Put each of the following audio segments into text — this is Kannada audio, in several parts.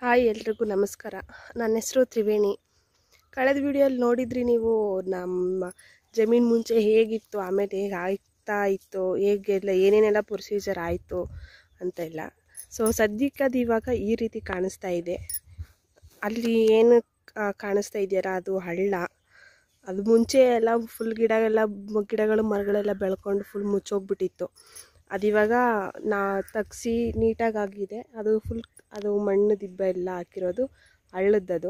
ಹಾಯ್ ಎಲ್ರಿಗೂ ನಮಸ್ಕಾರ ನನ್ನ ಹೆಸರು ತ್ರಿವೇಣಿ ಕಳೆದ ವಿಡಿಯೋಲಿ ನೋಡಿದ್ರಿ ನೀವು ನಮ್ಮ ಜಮೀನು ಮುಂಚೆ ಹೇಗಿತ್ತು ಆಮೇಲೆ ಹೇಗೆ ಆಗ್ತಾ ಇತ್ತು ಹೇಗೆಲ್ಲ ಏನೇನೆಲ್ಲ ಪ್ರೊಸೀಜರ್ ಆಯಿತು ಅಂತೆಲ್ಲ ಸೊ ಸದ್ಯಕ್ಕೆ ಅದು ಇವಾಗ ಈ ರೀತಿ ಕಾಣಿಸ್ತಾ ಇದೆ ಅಲ್ಲಿ ಏನು ಆ, ಕಾಣಿಸ್ತಾ ಇದೆಯಲ್ಲ ಅದು ಹಳ್ಳ ಅದು ಮುಂಚೆ ಎಲ್ಲ ಫುಲ್ ಗಿಡ ಎಲ್ಲ ಮ- ಗಿಡಗಳು ಮರಗಳೆಲ್ಲ ಬೆಳ್ಕೊಂಡು ಫುಲ್ ಮುಚ್ಚೋಗ್ಬಿಟ್ಟಿತ್ತು ಅದಿವಾಗ ನಾ ತಗ್ಸಿ ನೀಟಾಗಿ ಆಗಿದೆ ಅದು ಫುಲ್ ಅದು ಮಣ್ಣು ದಿಬ್ಬ ಎಲ್ಲ ಹಾಕಿರೋದು ಹಳ್ಳದ್ದದು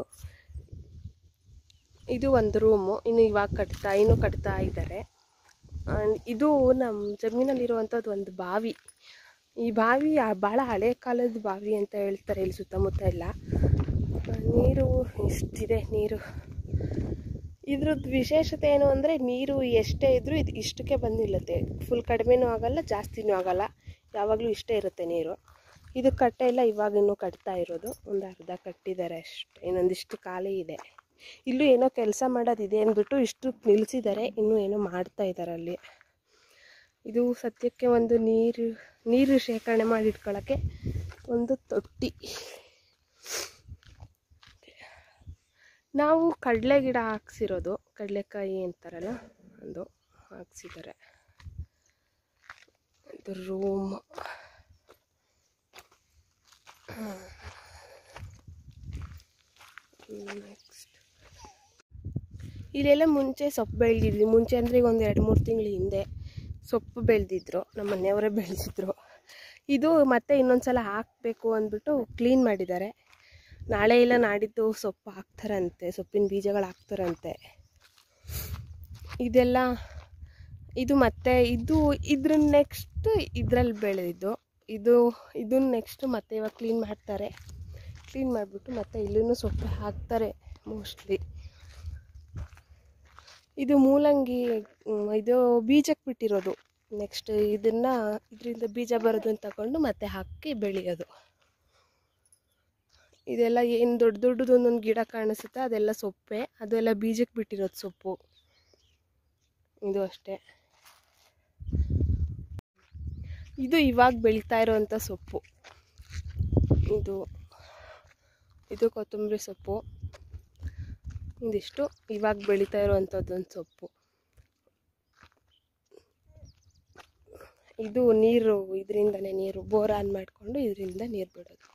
ಇದು ಒಂದು ರೂಮು ಇನ್ನು ಇವಾಗ ಕಟ್ತಾ ಇನ್ನೂ ಕಟ್ತಾ ಇದ್ದಾರೆ ಆ್ಯಂಡ್ ಇದು ನಮ್ಮ ಜಮೀನಲ್ಲಿರುವಂಥದ್ದು ಒಂದು ಬಾವಿ ಈ ಬಾವಿ ಆ- ಭಾಳ ಹಳೆ ಕಾಲದ ಬಾವಿ ಅಂತ ಹೇಳ್ತಾರೆ ಇಲ್ಲಿ ಸುತ್ತಮುತ್ತ ಎಲ್ಲ ಆ, ನೀರು ಇಷ್ಟಿದೆ ನೀರು ಇದ್ರದ್ದು ವಿಶೇಷತೆ ಏನು ಅಂದರೆ ನೀರು ಎಷ್ಟೇ ಇದ್ದರೂ ಇದು ಇಷ್ಟಕ್ಕೆ ಬಂದು ನಿಲ್ಲುತ್ತೆ ಫುಲ್ ಕಡಿಮೆನೂ ಆಗಲ್ಲ ಜಾಸ್ತಿನೂ ಆಗಲ್ಲ ಯಾವಾಗಲೂ ಇಷ್ಟೇ ಇರುತ್ತೆ ನೀರು ಇದು ಕಟ್ಟೆ ಎಲ್ಲ ಇವಾಗ ಇನ್ನೂ ಕಟ್ತಾ ಇರೋದು ಒಂದು ಅರ್ಧ ಕಟ್ಟಿದ್ದಾರೆ ಅಷ್ಟೇ ಇನ್ನೊಂದಿಷ್ಟು ಖಾಲಿ ಇದೆ ಇಲ್ಲೂ ಏನೋ ಕೆಲಸ ಮಾಡೋದಿದೆ ಅಂದ್ಬಿಟ್ಟು ಇಷ್ಟು ನಿಲ್ಲಿಸಿದ್ದಾರೆ ಇನ್ನೂ ಏನೋ ಮಾಡ್ತಾ ಇದ್ದಾರೆ ಅಲ್ಲಿ ಇದು ಸದ್ಯಕ್ಕೆ ಒಂದು ನೀರು ನೀರು ಶೇಖರಣೆ ಮಾಡಿ ಇಟ್ಕೊಳ್ಳೋಕ್ಕೆ ಒಂದು ತೊಟ್ಟಿ ನಾವು ಕಡಲೆ ಗಿಡ ಹಾಕ್ಸಿರೋದು ಕಡಲೆಕಾಯಿ ಅಂತಾರಲ್ಲ ಒಂದು ಹಾಕ್ಸಿದ್ದಾರೆ ಇದು ರೂಮ್ ನೆಕ್ಸ್ಟ್ ಇಲ್ಲೆಲ್ಲ ಮುಂಚೆ ಸೊಪ್ಪು ಬೆಳೆದಿದ್ವಿ ಮುಂಚೆ ಅಂದರೆ ಈಗ ಒಂದು ಎರಡು ಮೂರು ತಿಂಗಳ ಹಿಂದೆ ಸೊಪ್ಪು ಬೆಳೆದಿದ್ರು ನಮ್ಮ ಮನೆಯವರೇ ಬೆಳೆದಿದ್ರು ಇದು ಮತ್ತೆ ಇನ್ನೊಂದು ಸಲ ಹಾಕಬೇಕು ಅಂದ್ಬಿಟ್ಟು ಕ್ಲೀನ್ ಮಾಡಿದ್ದಾರೆ ನಾಳೆ ಇಲ್ಲ ನಾಡಿದ್ದು ಸೊಪ್ಪು ಹಾಕ್ತಾರಂತೆ ಸೊಪ್ಪಿನ ಬೀಜಗಳು ಹಾಕ್ತಾರಂತೆ ಇದೆಲ್ಲ ಇದು ಮತ್ತೆ ಇದು ಇದ್ರ ನೆಕ್ಸ್ಟ್ ಇದ್ರಲ್ಲಿ ಬೆಳೆದಿದ್ದು ಇದು ಇದನ್ನ ನೆಕ್ಸ್ಟ್ ಮತ್ತೆ ಇವಾಗ ಕ್ಲೀನ್ ಮಾಡ್ತಾರೆ ಕ್ಲೀನ್ ಮಾಡಿಬಿಟ್ಟು ಮತ್ತೆ ಇಲ್ಲೂ ಸೊಪ್ಪು ಹಾಕ್ತಾರೆ ಮೋಸ್ಟ್ಲಿ ಇದು ಮೂಲಂಗಿ ಮ್, ಇದು ಬೀಜಕ್ಕೆ ಬಿಟ್ಟಿರೋದು ನೆಕ್ಸ್ಟ್ ಇದನ್ನು ಇದರಿಂದ ಬೀಜ ಬರೋದನ್ನ ತಗೊಂಡು ಮತ್ತೆ ಹಾಕಿ ಬೆಳೆಯೋದು ಇದೆಲ್ಲ ಏನು ದೊಡ್ಡ ದೊಡ್ಡದು ಒಂದೊಂದು ಗಿಡ ಕಾಣಿಸುತ್ತೆ ಅದೆಲ್ಲ ಸೊಪ್ಪೆ ಅದೆಲ್ಲ ಬೀಜಕ್ಕೆ ಬಿಟ್ಟಿರೋದು ಸೊಪ್ಪು ಇದು ಅಷ್ಟೇ ಇದು ಇವಾಗ ಬೆಳೀತಾ ಇರೋವಂಥ ಸೊಪ್ಪು ಇದು ಇದು ಕೊತ್ತಂಬರಿ ಸೊಪ್ಪು ಇದಿಷ್ಟು ಇವಾಗ ಬೆಳೀತಾ ಇರುವಂಥದ್ದೊಂದು ಸೊಪ್ಪು ಇದು ನೀರು ಇದರಿಂದನೇ ನೀರು ಬೋರ್ ಆನ್ ಮಾಡಿಕೊಂಡು ಇದರಿಂದ ನೀರು ಬಿಡೋದು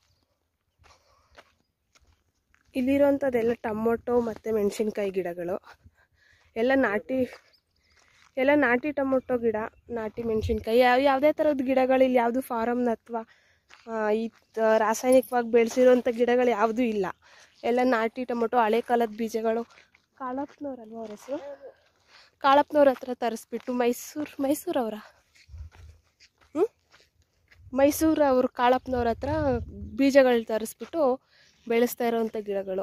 ಇಲ್ಲಿರೋಂಥದ್ದೆಲ್ಲ ಟೊಮೊಟೊ ಮತ್ತು ಮೆಣಸಿನ್ಕಾಯಿ ಗಿಡಗಳು ಎಲ್ಲ ನಾಟಿ ಎಲ್ಲ ನಾಟಿ ಟೊಮೊಟೊ ಗಿಡ ನಾಟಿ ಮೆಣಸಿನ್ಕಾಯಿ ಯಾವ ಯಾವುದೇ ಥರದ ಗಿಡಗಳು ಇಲ್ಲಿ ಯಾವುದು ಫಾರಮ್ನ ಅಥವಾ ಈ ತ- ರಾಸಾಯನಿಕವಾಗಿ ಬೆಳೆಸಿರೋಂಥ ಗಿಡಗಳು ಯಾವುದೂ ಇಲ್ಲ ಎಲ್ಲ ನಾಟಿ ಟೊಮೊಟೊ ಹಳೆ ಕಾಲದ ಬೀಜಗಳು ಕಾಳಪ್ಪನವ್ರಲ್ವ ಅವ್ರ ಹೆಸರು ಕಾಳಪ್ಪನವ್ರ ಹತ್ರ ತರಿಸ್ಬಿಟ್ಟು ಮೈಸೂರು ಮೈಸೂರವರ ಹ್ಞೂ ಮೈಸೂರು ಅವರು ಕಾಳಪ್ಪನವ್ರ ಹತ್ರ ಬೀಜಗಳು ತರಿಸ್ಬಿಟ್ಟು ಬೆಳೆಸ್ತಾ ಇರೋವಂಥ ಗಿಡಗಳು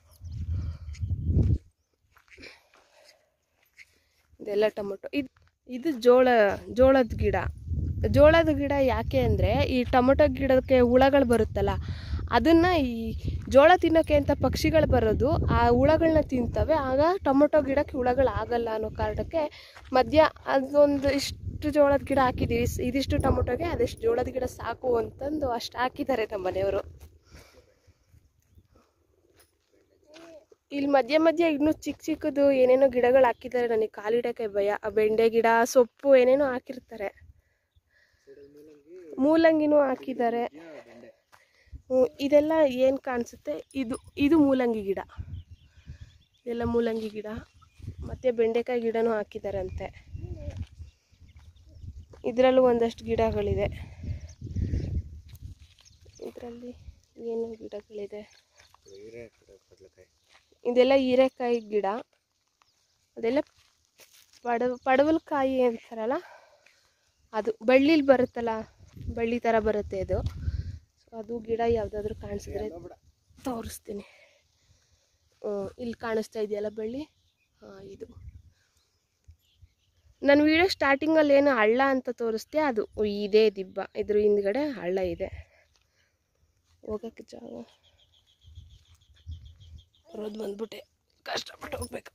ಇದೆಲ್ಲ ಟೊಮೊಟೊ ಇದು ಇದು ಜೋಳ ಜೋಳದ ಗಿಡ ಜೋಳದ ಗಿಡ ಯಾಕೆ ಅಂದರೆ ಈ ಟೊಮೊಟೊ ಗಿಡಕ್ಕೆ ಹುಳಗಳು ಬರುತ್ತಲ್ಲ ಅದನ್ನು ಈ ಜೋಳ ತಿನ್ನೋಕ್ಕೆ ಅಂತ ಪಕ್ಷಿಗಳು ಬರೋದು ಆ ಹುಳಗಳನ್ನ ತಿಂತವೆ ಆಗ ಟೊಮೊಟೊ ಗಿಡಕ್ಕೆ ಹುಳಗಳು ಆಗಲ್ಲ ಅನ್ನೋ ಕಾರಣಕ್ಕೆ ಮಧ್ಯ ಅದೊಂದು ಇಷ್ಟು ಜೋಳದ ಗಿಡ ಹಾಕಿದ್ದೀವಿ ಸ್- ಇದಿಷ್ಟು ಟೊಮೊಟೊಗೆ ಅದೆಷ್ಟು ಜೋಳದ ಗಿಡ ಸಾಕು ಅಂತಂದು ಅಷ್ಟು ಹಾಕಿದ್ದಾರೆ ನಮ್ಮ ಮನೆಯವರು ಇಲ್ಲಿ ಮಧ್ಯ ಮಧ್ಯ ಇನ್ನೂ ಚಿಕ್ಕ ಚಿಕ್ಕದು ಏನೇನೋ ಗಿಡಗಳು ಹಾಕಿದ್ದಾರೆ ನನಗೆ ಕಾಲಿಡಕ್ಕೆ ಭಯ ಆ ಬೆಂಡೆ ಗಿಡ ಸೊಪ್ಪು ಏನೇನೋ ಹಾಕಿರ್ತಾರೆ ಮೂಲಂಗಿನೂ ಹಾಕಿದ್ದಾರೆ ಹ್ಮ್, ಇದೆಲ್ಲ ಏನು ಕಾಣಿಸುತ್ತೆ ಇದು ಇದು ಮೂಲಂಗಿ ಗಿಡ ಇದೆಲ್ಲ ಮೂಲಂಗಿ ಗಿಡ ಮತ್ತು ಬೆಂಡೆಕಾಯಿ ಗಿಡನೂ ಹಾಕಿದ್ದಾರಂತೆ ಇದರಲ್ಲೂ ಒಂದಷ್ಟು ಗಿಡಗಳಿದೆ ಇದರಲ್ಲಿ ಏನು ಗಿಡಗಳಿದೆ ಇದೆಲ್ಲ ಹೀರೆಕಾಯಿ ಗಿಡ ಅದೆಲ್ಲ ಪಡವ ಪಡವಲಕಾಯಿ ಅಂತಾರಲ್ಲ ಅದು ಬಳ್ಳಿಲಿ ಬರುತ್ತಲ್ಲ ಬಳ್ಳಿ ಥರ ಬರುತ್ತೆ ಅದು ಸೊ ಅದು ಗಿಡ ಯಾವುದಾದ್ರೂ ಕಾಣಿಸಿದ್ರೆ ತೋರಿಸ್ತೀನಿ ಹ್ಮ್, ಇಲ್ಲಿ ಕಾಣಿಸ್ತಾ ಇದೆಯಲ್ಲ ಬಳ್ಳಿ ಹಾಂ ಇದು ನನ್ನ ವಿಡಿಯೋ ಸ್ಟಾರ್ಟಿಂಗಲ್ಲಿ ಏನು ಹಳ್ಳ ಅಂತ ತೋರಿಸ್ದೆ ಅದು ಇದೇ ದಿಬ್ಬ ಇದ್ರ ಹಿಂದ್ಗಡೆ ಹಳ್ಳ ಇದೆ ಹೋಗೋಕ್ಕೆ ಜಾಗ ಬರೋದು ಬಂದ್ಬಿಟ್ಟೆ ಕಷ್ಟಪಟ್ಟು ಹೋಗ್ಬೇಕು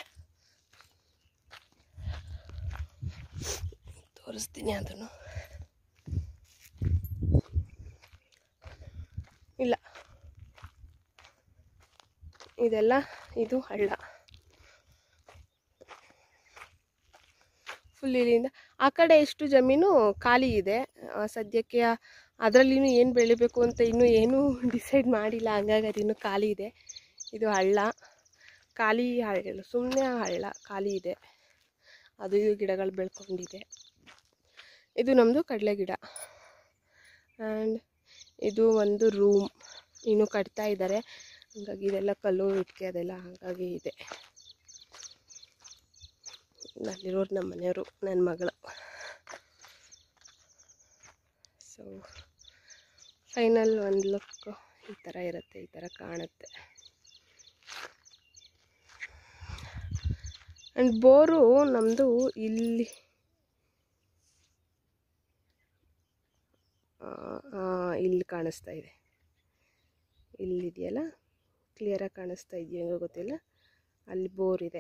ತೋರಿಸ್ತೀನಿ ಅದನ್ನು ಇಲ್ಲ ಇದೆಲ್ಲ ಇದು ಹಳ್ಳ ಫುಲ್ ಇಲ್ಲಿಂದ ಆ ಕಡೆ ಎಷ್ಟು ಜಮೀನು ಖಾಲಿ ಇದೆ ಆ, ಸದ್ಯಕ್ಕೆ ಅದರಲ್ಲಿ ಇನ್ನೂ ಏನು ಬೆಳಿಬೇಕು ಅಂತ ಇನ್ನೂ ಏನೂ ಡಿಸೈಡ್ ಮಾಡಿಲ್ಲ ಹಂಗಾಗಿ ಅದು ಇನ್ನೂ ಖಾಲಿ ಇದೆ ಇದು ಹಳ್ಳ ಖಾಲಿ ಹಳ್ಳ ಸುಮ್ಮನೆ ಹಳ್ಳ ಖಾಲಿ ಇದೆ ಅದು ಇದು ಗಿಡಗಳು ಬೆಳ್ಕೊಂಡಿದೆ ಇದು ನಮ್ಮದು ಕಡಲೆ ಗಿಡ ಆ್ಯಂಡ್ ಇದು ಒಂದು ರೂಮ್ ಇನ್ನೂ ಕಟ್ತಾ ಇದ್ದಾರೆ ಹಾಗಾಗಿ ಇದೆಲ್ಲ ಕಲ್ಲು ಇಟ್ಟಿಗೆ ಅದೆಲ್ಲ ಹಾಗಾಗಿ ಇದೆ ಅಲ್ಲಿರೋರು ನಮ್ಮ ಮನೆಯವರು ನನ್ನ ಮಗಳು ಸೊ ಫೈನಲ್ ಒಂದು ಲುಕ್ ಈ ಥರ ಇರುತ್ತೆ ಈ ಥರ ಕಾಣುತ್ತೆ ಆ್ಯಂಡ್ ಬೋರು ನಮ್ಮದು ಇಲ್ಲಿ ಆ, ಆ, ಇಲ್ಲಿ ಕಾಣಿಸ್ತಾ ಇದೆ ಇಲ್ಲಿದೆಯಲ್ಲ ಕ್ಲಿಯರಾಗಿ ಕಾಣಿಸ್ತಾ ಇದೆಯೋ ಗೊತ್ತಿಲ್ಲ ಅಲ್ಲಿ ಬೋರ್ ಇದೆ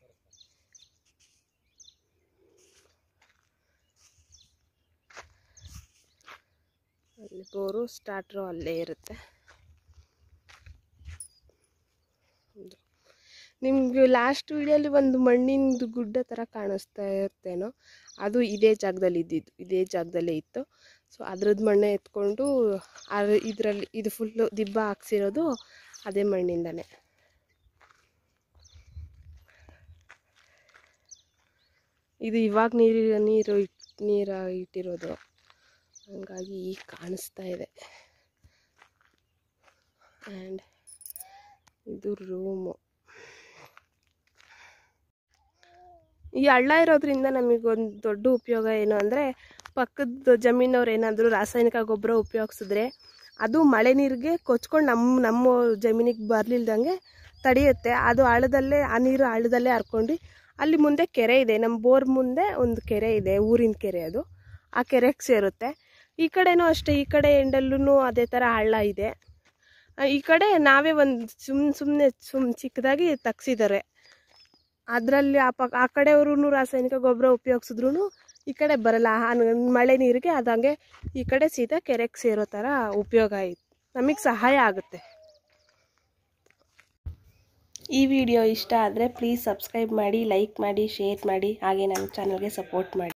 ಅಲ್ಲಿ ಬೋರು ಸ್ಟಾರ್ಟ್ರು ಅಲ್ಲೇ ಇರುತ್ತೆ ಹೌದು. ನಿಮ್ಗೆ ಲಾಸ್ಟ್ ವಿಡಿಯೋಲಿ ಒಂದು ಮಣ್ಣಿಂದು ಗುಡ್ಡ ಥರ ಕಾಣಿಸ್ತಾ ಇರ್ತೇನೋ ಅದು ಇದೇ ಜಾಗದಲ್ಲಿ ಇದ್ದಿದ್ದು ಇದೇ ಜಾಗದಲ್ಲೇ ಇತ್ತು ಸೊ ಅದ್ರದ್ದು ಮಣ್ಣೆ ಎತ್ಕೊಂಡು ಅದು ಇದರಲ್ಲಿ ಇದು ಫುಲ್ಲು ದಿಬ್ಬ ಹಾಕ್ಸಿರೋದು ಅದೇ ಮಣ್ಣಿಂದನೇ ಇದು ಇವಾಗ ನೀರು ನೀರು ಇಟ್ ನೀರು ಇಟ್ಟಿರೋದು ಹಂಗಾಗಿ ಈಗ ಕಾಣಿಸ್ತಾ ಇದೆ ಆ್ಯಂಡ್ ಇದು ರೂಮು ಈ ಹಳ್ಳ ಇರೋದ್ರಿಂದ ನಮಗೊಂದು ದೊಡ್ಡ ಉಪಯೋಗ ಏನು ಅಂದರೆ ಪಕ್ಕದ ಜಮೀನವ್ರು ಏನಾದರೂ ರಾಸಾಯನಿಕ ಗೊಬ್ಬರ ಉಪಯೋಗಿಸಿದ್ರೆ ಅದು ಮಳೆ ನೀರಿಗೆ ಕೊಚ್ಕೊಂಡು ನಮ್ಮ ನಮ್ಮ ಜಮೀನಿಗೆ ಬರಲಿಲ್ದಂಗೆ ತಡೆಯುತ್ತೆ ಅದು ಆಳದಲ್ಲೇ ಆ ನೀರು ಆಳದಲ್ಲೇ ಹರ್ಕೊಂಡು ಅಲ್ಲಿ ಮುಂದೆ ಕೆರೆ ಇದೆ ನಮ್ಮ ಬೋರ್ ಮುಂದೆ ಒಂದು ಕೆರೆ ಇದೆ ಊರಿನ ಕೆರೆ ಅದು ಆ ಕೆರೆಗೆ ಸೇರುತ್ತೆ ಈ ಕಡೆನೂ ಅಷ್ಟೇ ಈ ಕಡೆ ಎಂಡಲ್ಲೂ ಅದೇ ಥರ ಹಳ್ಳ ಇದೆ ಆ, ಈ ಕಡೆ ನಾವೇ ಒಂದು ಸುಮ್ ಸುಮ್ಮನೆ ಸುಮ್ ಚಿಕ್ಕದಾಗಿ ತಗ್ಸಿದ್ದಾರೆ ಅದರಲ್ಲಿ ಆ ಪಕ್ಕ ಆ ಕಡೆಯವರು ರಾಸಾಯನಿಕ ಗೊಬ್ಬರ ಉಪಯೋಗಿಸಿದ್ರು ಈ ಕಡೆ ಬರಲ್ಲ ಆ ನ- ಮಳೆ ನೀರಿಗೆ ಅದಂಗೆ ಈ ಕಡೆ ಸೀದಾ ಕೆರೆಗೆ ಸೇರೋ ಥರ ಉಪಯೋಗ ಆಯ್ತು ನಮಗೆ ಸಹಾಯ ಆಗುತ್ತೆ ಈ ವಿಡಿಯೋ ಇಷ್ಟ ಆದರೆ ಪ್ಲೀಸ್ ಸಬ್ಸ್ಕ್ರೈಬ್ ಮಾಡಿ ಲೈಕ್ ಮಾಡಿ ಶೇರ್ ಮಾಡಿ ಹಾಗೆ ನನ್ನ ಚಾನಲ್ಗೆ ಸಪೋರ್ಟ್ ಮಾಡಿ